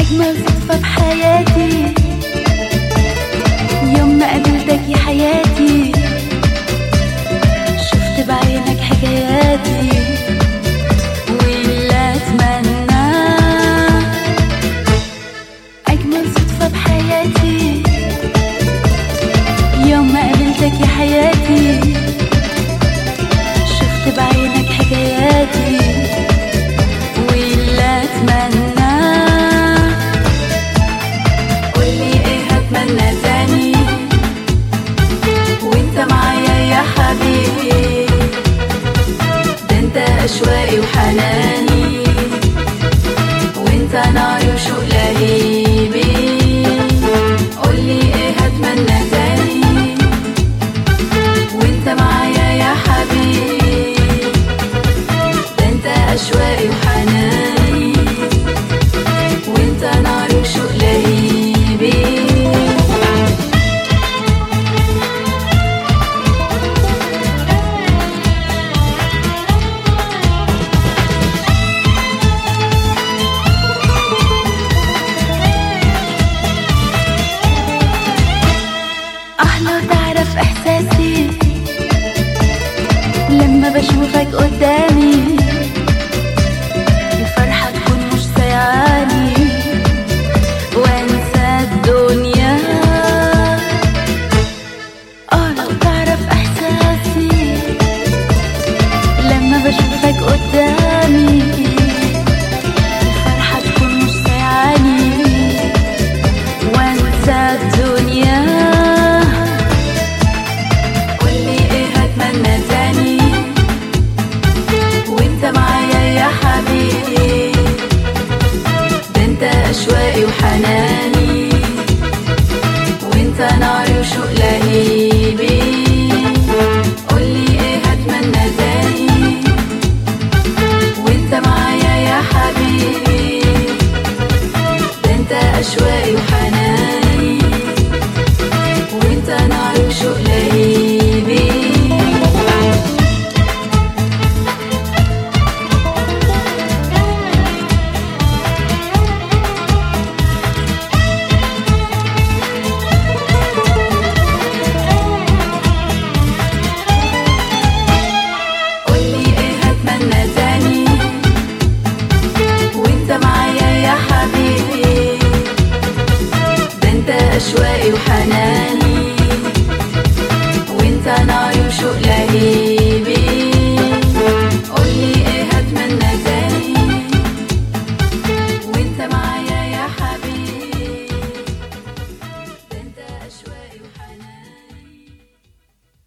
أجمل صدفة بحياتي يوم ما قابلتك يا حياتي شفت بعينك حكاياتي واللي أتمناه أجمل صدفة بحياتي يوم ما قابلتك يا حياتي شفت بعينك حكاياتي واللي أتمناه قولي إيه هتمنى تاني وانت معايا يا حبيبي ده انت أشواقي وحناني وانت ناري وشوق لهيبي قولي ايه هتمنى تاني وانت معايا يا حبيبي ده انت اشواقي وحناني وانت ناري وشوق لهيبي أحلى تعرف إحساسي لما بشوفك قدامي الفرحة تكون مش سيعاني وانسى الدنيا اه لو تعرف إحساسي لما بشوفك قدامي الفرحة تكون مش سيعاني وانسى الدنيا قولي ايه هتمنى تاني وانت معايا يا حبيبي ده انت اشواقي وحناني وانت ناري وشوق لهيبي قولي ايه هتمنى تاني وانت معايا يا حبيبي ده انت اشواقي وحناني